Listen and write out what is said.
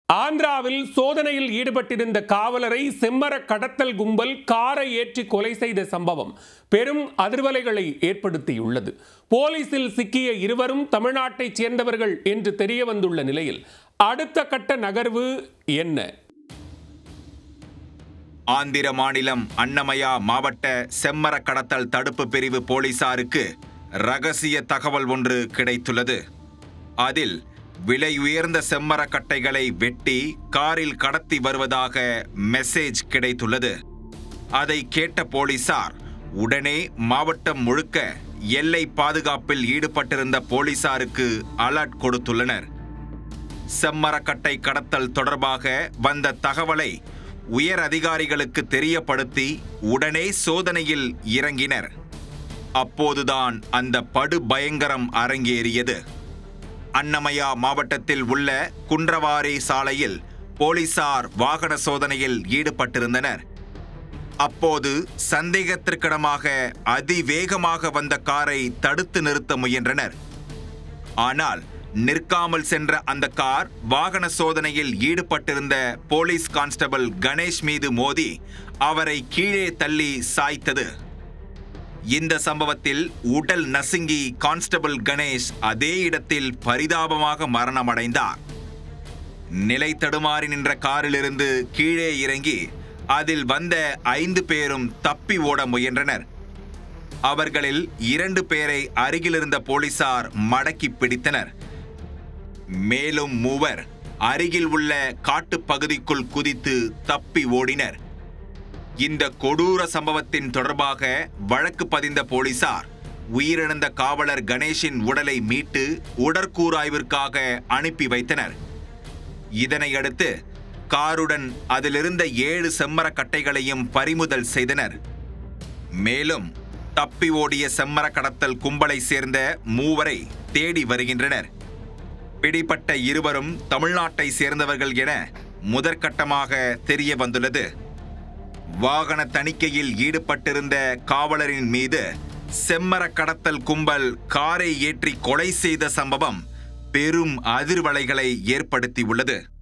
ஆந்திராவில் சோதனையில் ஈடுபட்டிருந்த காவலரை செம்மர கடத்தல் கும்பல் காரை ஏற்றி கொலை செய்த சம்பவம் பெரும் அதிர்வலைகளை ஏற்படுத்தியுள்ளது போலீசில் சிக்கிய இருவரும் தமிழ்நாட்டைச் சேர்ந்தவர்கள் என்று தெரிய வந்துள்ள நிலையில் அடுத்த கட்ட நகர்வு என்ன ஆந்திர மாநிலம் அன்னமயா மாவட்ட செம்மர கடத்தல் தடுப்பு பிரிவு போலீசாருக்கு ரகசிய தகவல் ஒன்று கிடைத்துள்ளது அதில் விலை உயர்ந்த செம்மர கட்டைகளை வெட்டி காரில் கடத்தி வருவதாக மெசேஜ் கிடைத்துள்ளது அதை கேட்ட போலீசார் உடனே மாவட்டம் முழுக்க எல்லை பாதுகாப்பில் ஈடுபட்டிருந்த போலீசாருக்கு அலர்ட் கொடுத்துள்ளனர் செம்மரக்கட்டை கடத்தல் தொடர்பாக வந்த தகவலை உயர் அதிகாரிகளுக்கு தெரியப்படுத்தி உடனே சோதனையில் இறங்கினர் அப்போதுதான் அந்த படு பயங்கரம் அரங்கேறியது அன்னமயா மாவட்டத்தில் உள்ள குன்றவாரி சாலையில் போலீசார் வாகன சோதனையில் ஈடுபட்டிருந்தனர் அப்போது சந்தேகத்திற்கிடமாக அதிவேகமாக வந்த காரை தடுத்து நிறுத்த முயன்றனர் ஆனால் நிற்காமல் சென்ற அந்த கார் வாகன சோதனையில் ஈடுபட்டிருந்த போலீஸ் கான்ஸ்டபிள் கணேஷ் மீது மோதி அவரை கீழே தள்ளி சாய்த்தது இந்த சம்பவத்தில் உடல் நசுங்கி கான்ஸ்டபிள் கணேஷ் அதே இடத்தில் பரிதாபமாக மரணமடைந்தார் நிலை தடுமாறி நின்ற காரிலிருந்து கீழே இறங்கி அதில் வந்த ஐந்து பேரும் தப்பி ஓட முயன்றனர் அவர்களில் இரண்டு பேரை அருகிலிருந்த போலீசார் மடக்கி பிடித்தனர் மேலும் மூவர் அருகில் உள்ள காட்டுப் பகுதிக்குள் குதித்து தப்பி ஓடினர் இந்த கொடூர சம்பவத்தின் தொடர்பாக வழக்கு பதிந்த போலீசார் உயிரிழந்த காவலர் கணேஷின் உடலை மீட்டு உடற்கூராய்விற்காக அனுப்பி வைத்தனர் இதனையடுத்து காருடன் அதிலிருந்த ஏழு செம்மர கட்டைகளையும் பறிமுதல் செய்தனர் மேலும் தப்பி ஓடிய செம்மர கடத்தல் கும்பலை சேர்ந்த மூவரை தேடி வருகின்றனர் பிடிப்பட்ட இருவரும் தமிழ்நாட்டை சேர்ந்தவர்கள் என முதற்கட்டமாக தெரிய வந்துள்ளது வாகன தணிக்கையில் ஈடுபட்டிருந்த காவலரின் மீது செம்மர கடத்தல் கும்பல் காரை ஏற்றி கொலை செய்த சம்பவம் பெரும் அதிர்வலைகளை ஏற்படுத்தியுள்ளது